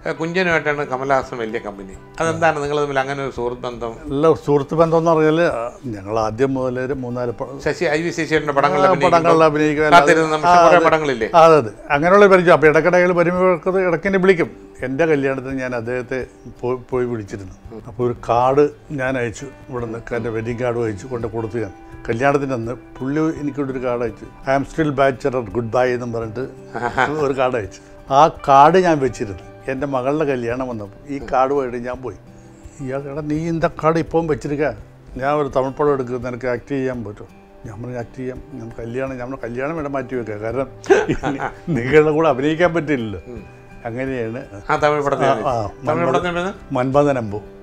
ഏ, കുഞ്ചനുമായിട്ടാണ് കമലഹാസൻ വലിയ കമ്പനി അതെന്താണ് നിങ്ങൾ തമ്മിൽ അങ്ങനെ ഒരു സുഹൃത്ത് ബന്ധം അല്ല സുഹൃത്ത് ബന്ധം എന്ന് പറഞ്ഞാൽ ഞങ്ങൾ ആദ്യം മുതൽ ഒരു മൂന്നാല് പ- ശശി ഐ വി ശശിയുടെ പടങ്ങളിൽ പടങ്ങളിൽ അഭിനയിക്കുമ്പോൾ അഭിനയിക്കുക കാത്തിരുന്ന് നമുക്ക് ആ, കുറേ അതെ. പടങ്ങളില്ലേ അതെ അതെ അങ്ങനെയുള്ള പരിചയം അപ്പോൾ ഇടയ്ക്കിടയിൽ വരുമ്പോഴൊക്കെ ഇടയ്ക്കെന്നെ വിളിക്കും എൻ്റെ കല്യാണത്തിന് ഞാൻ അദ്ദേഹത്തെ പോയി പോയി വിളിച്ചിരുന്നു അപ്പോൾ ഒരു കാർഡ് ഞാൻ അയച്ചു ഇവിടെ നിന്ന് എൻ്റെ വെഡിങ് കാർഡ് അയച്ചു കൊണ്ട് കൊടുത്തു ഞാൻ കല്യാണത്തിൻ്റെ അന്ന് പുള്ളി എനിക്കൊരു കാർഡ് അയച്ചു I am still bachelor goodbye എന്നും പറഞ്ഞിട്ട് ഒരു കാർഡ് അയച്ചു ആ കാർഡ് ഞാൻ വെച്ചിരുന്നു എൻ്റെ മകളുടെ കല്യാണം വന്നപ്പോൾ ഈ കാർഡ് പോയിട്ട് ഞാൻ പോയി ഇയാൾ എടാ നീ എന്താ കാർഡ് ഇപ്പം വെച്ചിരിക്ക ഞാൻ ഒരു തമിഴ് പടം എടുക്കും നിനക്ക് ആക്ട് ചെയ്യാൻ പറ്റും ഞാൻ പറഞ്ഞു ആക്ട് ചെയ്യാം ഞാൻ കല്യാണം ഞാൻ പറഞ്ഞു, കല്യാണം വേണ്ട മാറ്റി വെക്കുക കാരണം നിങ്ങളുടെ കൂടെ അഭിനയിക്കാൻ പറ്റില്ലല്ലോ അങ്ങനെയാണ് ആ തമിഴ് പടത്തിൽ ആ, തമിഴ് പടത്തിൽ മന്മഥനമ്പു